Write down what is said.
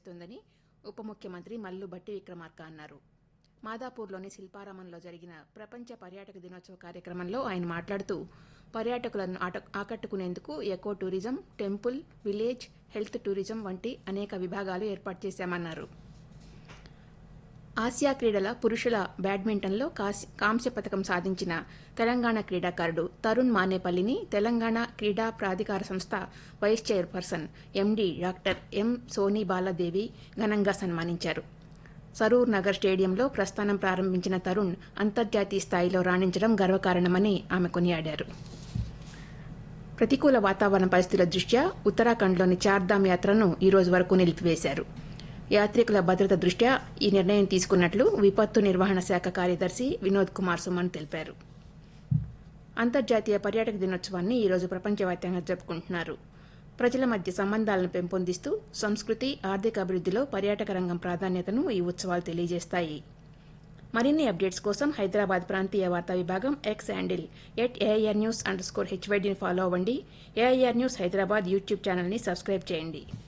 చేస్తోందని ఉప ముఖ్యమంత్రి మల్లు బట్టి విక్రమార్క అన్నారు మాదాపూర్లోని శిల్పారామంలో జరిగిన ప్రపంచ పర్యాటక దినోత్సవ కార్యక్రమంలో ఆయన మాట్లాడుతూ పర్యాటకులను ఆట ఆకట్టుకునేందుకు eco tourism temple village health tourism వంటి అనేక విభాగాలు ఏర్పాటు చేశామన్నారు ఆసియా క్రీడల పురుషుల బ్యాడ్మింటన్లో కాసి- కాంస్య పథకం సాధించిన తెలంగాణ క్రీడాకారుడు తరుణ్ మానేపల్లిని తెలంగాణ క్రీడా ప్రాధికార సంస్థ vice chairperson MD doctor M Soni Baladevi ఘనంగా సన్మానించారు సరూర్ నగర్ స్టేడియంలో ప్రస్థానం ప్రారంభించిన తరుణ్ అంతర్జాతీయ స్థాయిలో రాణించడం గర్వకారణమని ఆమె కొనియాడారు ప్రతికూల వాతావరణ పరిస్థితుల దృష్ట్యా ఉత్తరాఖండ్లోని చార్ధామ్ యాత్రను ఈ రోజు వరకు నిలిపివేశారు యాత్రికుల భద్రత దృష్ట్యా ఈ నిర్ణయం తీసుకున్నట్లు విపత్తు నిర్వహణ శాఖ కార్యదర్శి వినోద్ కుమార్ సుమన్ తెలిపారు అంతర్జాతీయ పర్యాటక దినోత్సవాన్ని ఈ రోజు ప్రపంచవ్యాప్తంగా జరుపుకుంటున్నారు ప్రజల మధ్య సంబంధాలను పెంపొందిస్తూ సంస్కృతి ఆర్థిక అభివృద్ధిలో పర్యాటక రంగం ప్రాధాన్యతను ఈ ఉత్సవాలు తెలియజేస్తాయి మరిన్ని అప్డేట్స్ కోసం హైదరాబాద్ ప్రాంతీయ వార్తా విభాగం X handle at AIR news under score హెచ్వైడీని ఫాలో అవ్వండి ఏఐఆర్ న్యూస్ హైదరాబాద్ యూట్యూబ్ ఛానల్ని సబ్స్క్రైబ్ చేయండి